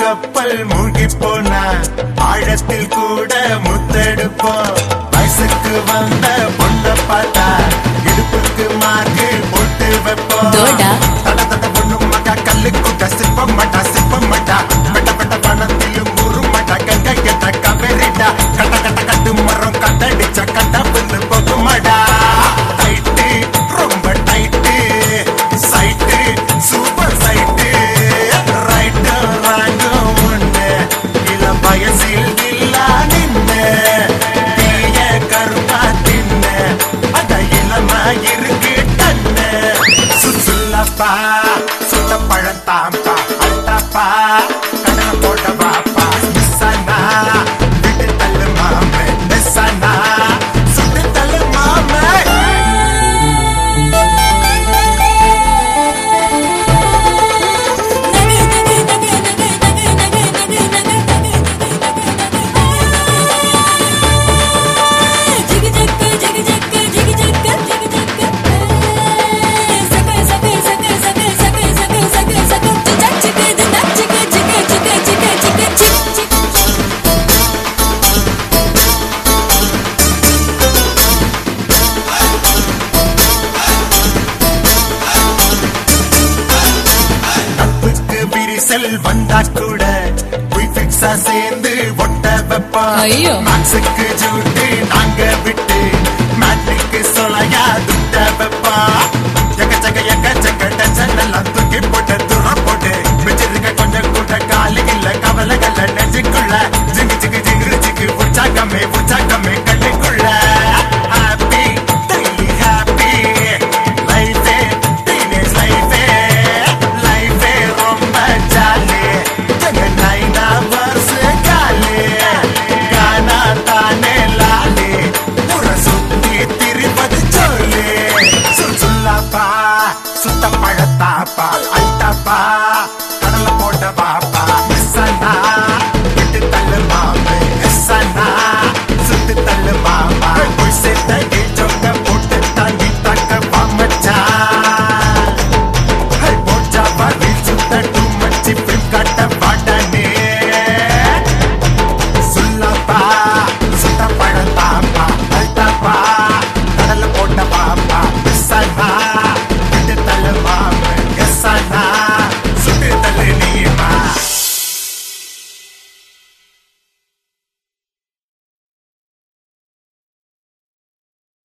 கப்பல் மூழ்கி போனா ஆழத்தில் கூட முத்தெடுப்போம் வயசுக்கு வந்த பொண்ண பார்த்தா இடுப்புக்கு மார்க்கு போட்டு வைப்போம் தோடா. தட தட பொண்ணு மட்டா கல்லு கூட்ட சிற்பம் மட்டா சிற்பம் மட்டா பெட்ட பெட்ட பணத்திலும் ஒரு மட்டா கங்க கெட்ட கபரிடா கட்ட கட்ட கட்டு மரம் கட்டடிச்ச கட்ட புல்லு போகுமாடா டைட்டு ரொம்ப tight sight super sight right wrong ஒண்ணு இளம் வயசில் இல்லா நின்னு தீய கருப்பா தின்னு அட இளமா இருக்கு டன்னு சுசுல்லப்பா சுட்ட பழத்தாம்பா அல்டாப்பா கடலை போட்ட பாப்பா மிஸ்ஸானா விட்டு தள்ளு மாமே மிஸ்ஸானா சுட்டு தள்ளு மாமே நட்புக்கு விரிசல் வந்தா கூட குயிக்ஸா சேர்ந்து ஒட்ட வைப்பா ஐயோ. மேக்ஸுக்கு ஜூட்டு நாங்க விட்டு மேட்ரிக்கு சொலையா துட்ட வைப்பா எக்கச்சக்க